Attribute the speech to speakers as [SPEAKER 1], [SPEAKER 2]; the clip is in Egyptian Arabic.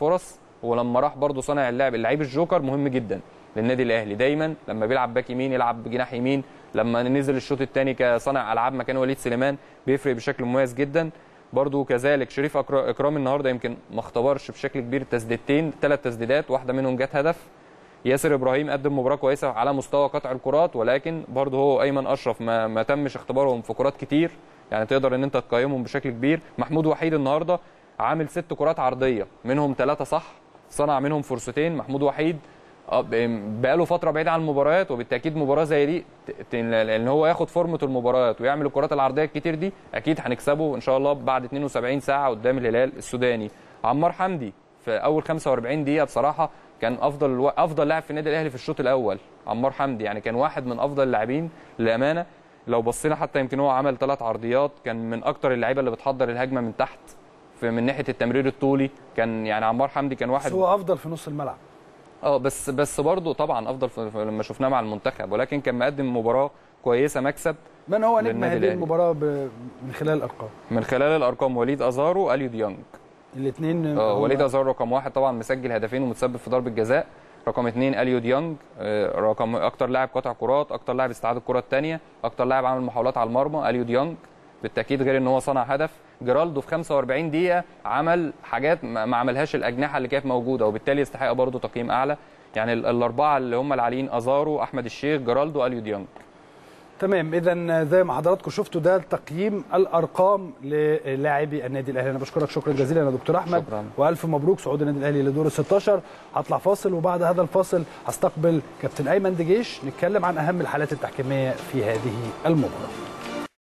[SPEAKER 1] فرص ولما راح برضه صانع اللعب اللعيب الجوكر مهم جدا للنادي الاهلي دايما لما بيلعب باك يمين يلعب بجناح يمين لما نزل الشوط الثاني كصانع العاب مكان وليد سليمان بيفرق بشكل مميز جدا برضو كذلك شريف أكرا- اكرام النهارده يمكن ما اختبرش بشكل كبير تسديدتين ثلاث تسديدات واحده منهم جت هدف ياسر ابراهيم قدم مباراه كويسه على مستوى قطع الكرات ولكن برضه هو ايمن اشرف ما, ما تمش اختبارهم في كرات كتير يعني تقدر ان انت تقيمهم بشكل كبير محمود وحيد النهارده عامل ست كرات عرضيه منهم ثلاثه صح صنع منهم فرصتين محمود وحيد آه، ب- بقاله فتره بعيد عن المباريات وبالتاكيد مباراه زي دي ت- ت- ان هو ياخد فورمه المباريات ويعمل الكرات العرضيه الكتير دي اكيد هنكسبه ان شاء الله بعد 72 ساعه قدام الهلال السوداني عمار حمدي في اول 45 دقيقه بصراحه كان افضل و... افضل لاعب في النادي الاهلي في الشوط الاول عمار حمدي يعني كان واحد من افضل اللاعبين للامانه لو بصينا حتى يمكن هو عمل ثلاث عرضيات كان من اكتر اللعيبه اللي بتحضر الهجمه من تحت في من ناحيه التمرير الطولي كان يعني عمار حمدي كان واحد
[SPEAKER 2] بس هو افضل في نص الملعب
[SPEAKER 1] اه بس بس برضه طبعا افضل في في- لما شفناه مع المنتخب ولكن كان مقدم مباراه كويسه مكسب
[SPEAKER 2] من هو نجم
[SPEAKER 1] للنادي
[SPEAKER 2] هذه
[SPEAKER 1] الأهلي.
[SPEAKER 2] المباراه ب... من خلال الارقام
[SPEAKER 1] من خلال الارقام وليد ازارو اليو ديانج
[SPEAKER 2] الاثنين
[SPEAKER 1] اه وليد ازارو رقم واحد طبعا مسجل هدفين ومتسبب في ضربه جزاء رقم اثنين اليو ديانج آه، رقم اكتر لاعب قطع كرات اكتر لاعب استعاد الكره الثانيه اكتر لاعب عمل محاولات على المرمى اليو ديانج بالتاكيد غير ان هو صنع هدف جيرالدو في 45 دقيقه عمل حاجات ما ما عملهاش الاجنحه اللي كانت موجوده وبالتالي يستحق برضه تقييم اعلى يعني ال- الاربعه اللي هم العاليين ازارو احمد الشيخ جيرالدو اليو ديانج
[SPEAKER 2] تمام اذا زي ما حضراتكم شفتوا ده تقييم الارقام للاعبي النادي الاهلي انا بشكرك شكرا جزيلا يا دكتور احمد
[SPEAKER 1] شكراً.
[SPEAKER 2] والف مبروك صعود النادي الاهلي لدور ال 16 هطلع فاصل وبعد هذا الفاصل هستقبل كابتن ايمن دجيش نتكلم عن اهم الحالات التحكيميه في هذه المباراه